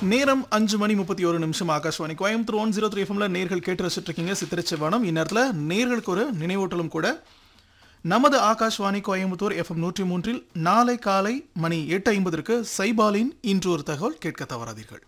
நேரம் அஞ்சு மணி முப்பத்தி ஒரு நிமிஷம் Akashvani Coimbatore one zero three எஃப்எம்ல நேர்கள் கேட்டு ரசிச்சுட்டு இருக்கீங்க சித்திரச்செவ்வானம் இந்நேரத்தில் நேர்களுக்கு ஒரு நினைவூட்டலும் கூட நமது ஆகாஷ்வாணி கோயம்புத்தூர் எஃப்எம் நூற்றி மூன்றில் நாளை காலை மணி எட்டு ஐம்பதற்கு சைபாலின் இன்று ஒரு தகவல் கேட்க தவறாதீர்கள்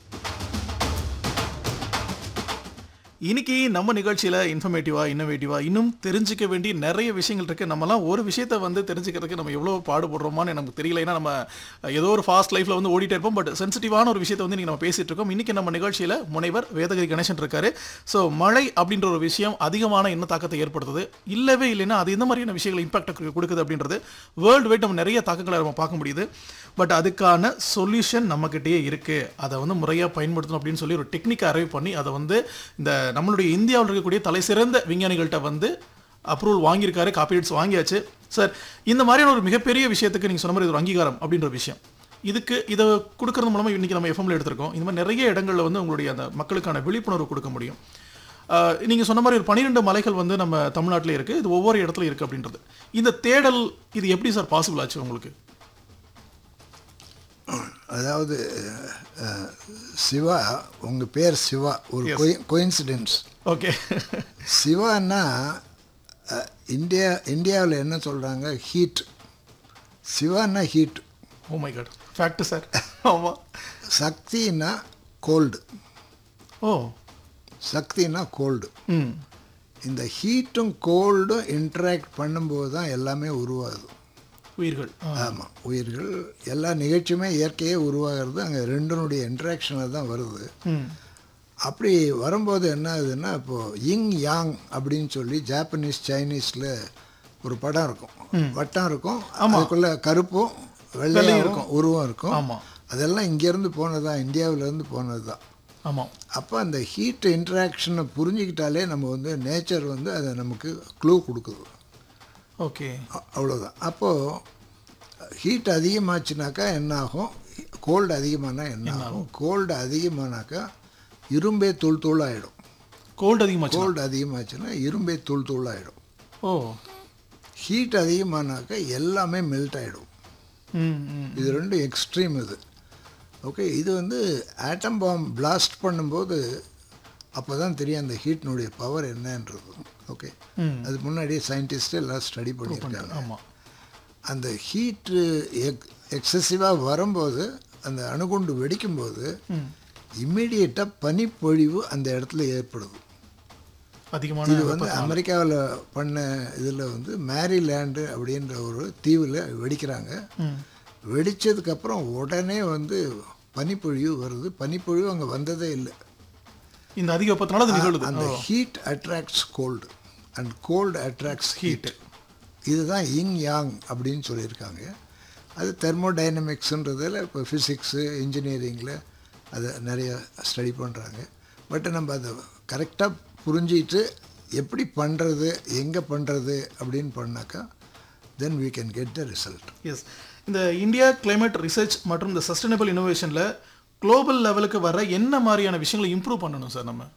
இன்னைக்கு நம்ம நிகழ்ச்சியில இன்ஃபர்மேட்டிவா இன்னோவேட்டிவா இன்னும் தெரிஞ்சுக்க வேண்டிய நிறைய விஷயங்கள் இருக்கு நம்மலாம் ஒரு விஷயத்தை வந்து தெரிஞ்சுக்கிறதுக்கு நம்ம எவ்வளவு பாடுபடுறோமான்னு நமக்கு தெரியல ஏன்னா நம்ம ஏதோ ஒரு ஃபாஸ்ட் லைஃப்ல வந்து ஓடிட்டே இருப்போம் பட் சென்சிட்டிவான ஒரு விஷயத்தை வந்து இன்னைக்கு நம்ம பேசிட்டு இருக்கோம் இன்னைக்கு நம்ம நிகழ்ச்சியில முனைவர் வேதகிரி கணேசன் இருக்காரு ஸோ மழை அப்படின்ற ஒரு விஷயம் அதிகமான என்ன தாக்கத்தை ஏற்படுத்துது இல்லவே இல்லைன்னா அது எந்த மாதிரியான விஷயங்கள் இம்பாக்ட் கொடுக்குது அப்படின்றது வேர்ல்டு வைட் நம்ம நிறைய தாக்கங்களை நம்ம பார்க்க முடியுது பட் அதுக்கான சொல்யூஷன் நம்மக்கிட்டேயே இருக்கு அதை வந்து முறையாக பயன்படுத்தணும் அப்படின்னு சொல்லி ஒரு டெக்னிக் அரைவ் பண்ணி அதை வந்து இந்த நம்மளுடைய இந்தியாவில் இருக்கக்கூடிய தலை சிறந்த விஞ்ஞானிகள்கிட்ட வந்து அப்ரூவல் வாங்கியிருக்காரு காப்பிரைட்ஸ் வாங்கியாச்சு சார் இந்த மாதிரியான ஒரு மிகப்பெரிய விஷயத்துக்கு நீங்கள் சொன்ன மாதிரி இது ஒரு அங்கீகாரம் அப்படின்ற ஒரு விஷயம் இதுக்கு இதை கொடுக்கறது மூலமா இன்னைக்கு நம்ம எஃப்எம்ல எடுத்திருக்கோம் இந்த மாதிரி நிறைய இடங்கள்ல வந்து உங்களுடைய அந்த மக்களுக்கான விழிப்புணர்வு கொடுக்க முடியும் ஆஹ் நீங்க சொன்ன மாதிரி ஒரு பன்னிரெண்டு மலைகள் வந்து நம்ம தமிழ்நாட்டிலே இருக்கு இது ஒவ்வொரு இடத்துல இருக்கு அப்படின்றது இந்த தேடல் இது எப்படி சார் பாசிபிள் ஆச்சு உங்களுக்கு அதாவது அஹ், சிவா உங்கள் பேர் சிவா ஒரு கோயின்சிடென்ஸ் ஓகே சிவான்னா அஹ், இந்தியா இந்தியாவில் என்ன சொல்கிறாங்க ஹீட் சிவான்னா heat oh my God fact sir ஆமா சக்தின்னா கோல்டு ஓ சக்தின்னா கோல்டு ம் இந்த ஹீட்டும் கோல்டும் இன்ட்ராக்ட் பண்ணும்போது தான் எல்லாமே உருவாகுது உயிர்கள் ஆ, ஆமாம் உயிர்கள் எல்லா நிகழ்ச்சியுமே இயற்கையே உருவாகிறது அங்கே ரெண்டினுடைய இன்ட்ராக்ஷனில் தான் வருது ம் அப்படி வரும்போது என்ன ஆகுதுன்னா இப்போது இங் யாங் அப்படின்னு சொல்லி ஜாப்பனீஸ் சைனீஸில் ஒரு படம் இருக்கும் வட்டம் இருக்கும் அதுக்குள்ள கருப்பும் வெள்ளையும் இருக்கும் உருவம் இருக்கும் ஆமா அதெல்லாம் இங்கேருந்து போனது தான் இந்தியாவிலேருந்து போனது தான் ஆமா அப்போ அந்த ஹீட் இன்ட்ராக்ஷனை புரிஞ்சுக்கிட்டாலே நம்ம வந்து நேச்சர் வந்து அதை நமக்கு க்ளூ கொடுக்குது ஓகே அ- அவ்வளோதான் அப்போது ஹீட் அதிகமாச்சுனாக்கா என்ன ஆகும் கோல்டு அதிகமானா என்ன ஆகும் கோல்டு அதிகமானாக்கா இரும்பே தூள் தூள் ஆகிடும் கோல்டு அதிகமாச்சு கோல்டு அதிகமாச்சுன்னா இரும்பே தூள் தூள் ஆகிடும் ஓ ஹீட் அதிகமானாக்கா எல்லாமே மெல்ட் ஆகிடும் ம் ம் இது ரெண்டும் எக்ஸ்ட்ரீம் இது ஓகே இது வந்து ஆட்டம் பாம் பிளாஸ்ட் பண்ணும்போது அப்போ தான் தெரியும் அந்த ஹீட்னுடைய பவர் என்னன்றது ஓகே ம். அது முன்னாடியே சயின்டிஸ்ட் எல்லாம் ஸ்டடி பண்ணியிருக்காங்க ஆமா அந்த ஹீட்டு எக் எக்ஸசிவாக வரும்போது அந்த அணுகுண்டு வெடிக்கும்போது ம் இம்மிடியேட்டாக பனிப்பொழிவு அந்த இடத்துல ஏற்படுது அதிகமான இது வந்து அமெரிக்காவில் பண்ண இதில் வந்து மேரிலேண்டு அப்படின்ற ஒரு தீவில் வெடிக்கிறாங்க ம் வெடிச்சதுக்கப்புறம் உடனே வந்து பனிப்பொழிவு வருது பனிப்பொழிவு அங்கே வந்ததே இல்லை இந்த அதிக வெப்பத்தினால அது நிகழுது அந்த heat attracts cold and cold attracts heat இதுதான் இங் யாங் அப்படின்னு சொல்லியிருக்காங்க அது தெர்மோடைனமிக்ஸுன்றதில் இப்போ ஃபிசிக்ஸு இன்ஜினியரிங்கில் அதை நிறைய ஸ்டடி பண்ணுறாங்க பட் நம்ம அதை கரெக்டாக புரிஞ்சிட்டு எப்படி பண்ணுறது எங்கே பண்ணுறது அப்படின்னு பண்ணாக்கா then we can get the result yes இந்த இந்தியா கிளைமேட் ரிசர்ச் மற்றும் இந்த சஸ்டைனபிள் இன்னோவேஷன்ல குளோபல் லெவலுக்கு வர என்ன மாதிரியான விஷயங்களை இம்ப்ரூவ் பண்ணணும் சார் நம்ம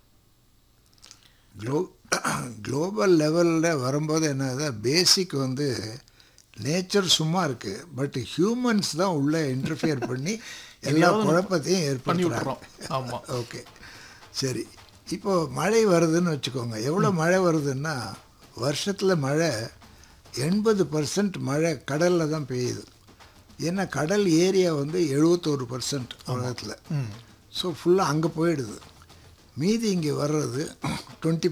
க்ளோ குளோபல் லெவலில் வரும்போது என்னது பேசிக் வந்து நேச்சர் சும்மா இருக்குது பட் ஹியூமன்ஸ் தான் உள்ளே இன்டர்ஃபியர் பண்ணி எல்லா குழப்பத்தையும் பண்ணி ஏற்படுத்துகிறோம் விட்டுறோம் ஆமா ஓகே சரி இப்போ மழை வருதுன்னு வச்சுக்கோங்க எவ்வளோ மழை வருதுன்னா வருஷத்தில் மழை எண்பது பர்சன்ட் மழை கடலில் தான் பெய்யுது ஏன்னா கடல் ஏரியா வந்து எழுபத்தோரு பர்சன்ட் உலகத்தில் ம் ஸோ ஃபுல்லாக அங்கே போயிடுது மீதி இங்கே வர்றது டுவெண்ட்டி